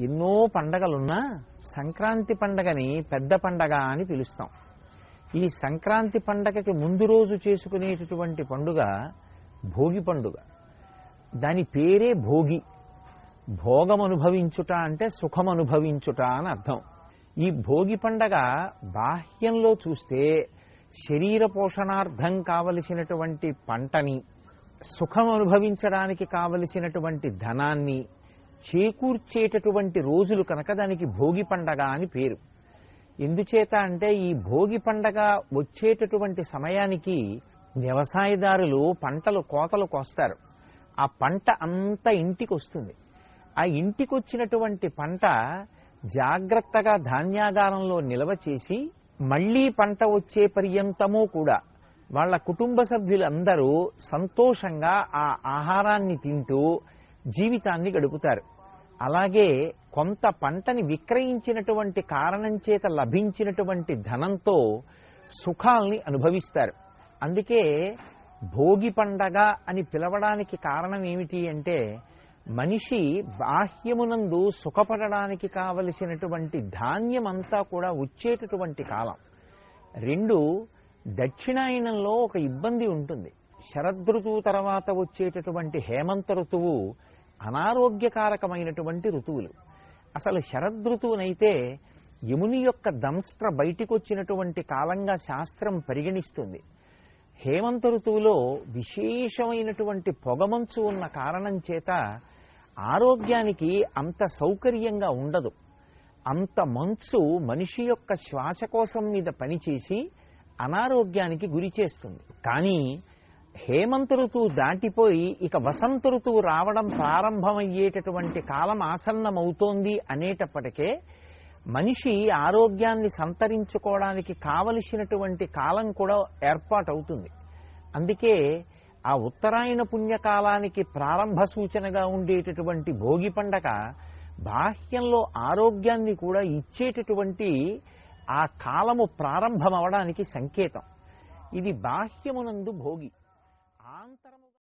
ఎన్నో పండగలున్నా సంక్రాంతి పండగని పెద్ద పండగ అని పిలుస్తాం ఈ సంక్రాంతి పండగకి ముందు రోజు చేసుకునేటటువంటి పండుగ భోగి పండుగ దాని పేరే భోగి భోగం అనుభవించుట అంటే సుఖం అనుభవించుట అని అర్థం ఈ భోగి పండగ బాహ్యంలో చూస్తే శరీర పోషణార్థం కావలసినటువంటి పంటని సుఖం అనుభవించడానికి కావలసినటువంటి ధనాన్ని చేకూర్చేటటువంటి రోజులు కనుక దానికి భోగి పండగ అని పేరు ఎందుచేత అంటే ఈ భోగి పండగ వచ్చేటటువంటి సమయానికి వ్యవసాయదారులు పంటలు కోతలు కోస్తారు ఆ పంట అంతా ఇంటికి వస్తుంది ఆ ఇంటికి వచ్చినటువంటి పంట జాగ్రత్తగా ధాన్యాగారంలో నిల్వ చేసి మళ్లీ పంట వచ్చే పర్యంతము కూడా వాళ్ళ కుటుంబ సభ్యులందరూ సంతోషంగా ఆ ఆహారాన్ని తింటూ జీవితాన్ని గడుపుతారు అలాగే కొంత పంటని విక్రయించినటువంటి కారణం చేత లభించినటువంటి ధనంతో సుఖాల్ని అనుభవిస్తారు అందుకే భోగి పండగ అని పిలవడానికి కారణం ఏమిటి అంటే మనిషి బాహ్యమునందు సుఖపడడానికి కావలసినటువంటి ధాన్యమంతా కూడా వచ్చేటటువంటి కాలం రెండు దక్షిణాయనంలో ఒక ఇబ్బంది ఉంటుంది శరదృతువు తర్వాత వచ్చేటటువంటి హేమంత ఋతువు అనారోగ్యకారకమైనటువంటి ఋతువులు అసలు శరదృతువునైతే యముని యొక్క దంస్ట్ర బయటికి వచ్చినటువంటి కాలంగా శాస్త్రం పరిగణిస్తుంది హేమంత ఋతువులో విశేషమైనటువంటి పొగమంచు ఉన్న కారణం చేత ఆరోగ్యానికి అంత సౌకర్యంగా ఉండదు అంత మంచు మనిషి యొక్క శ్వాసకోశం మీద పనిచేసి అనారోగ్యానికి గురి చేస్తుంది కానీ హేమంత ఋతువు దాటిపోయి ఇక వసంత ఋతువు రావడం ప్రారంభమయ్యేటటువంటి కాలం ఆసన్నమవుతోంది అనేటప్పటికే మనిషి ఆరోగ్యాన్ని సంతరించుకోవడానికి కావలసినటువంటి కాలం కూడా ఏర్పాటవుతుంది అందుకే ఆ ఉత్తరాయణ పుణ్యకాలానికి ప్రారంభ సూచనగా ఉండేటటువంటి భోగి పండగ బాహ్యంలో ఆరోగ్యాన్ని కూడా ఇచ్చేటటువంటి ఆ కాలము ప్రారంభమవడానికి సంకేతం ఇది బాహ్యమునందు భోగి ఆంతరము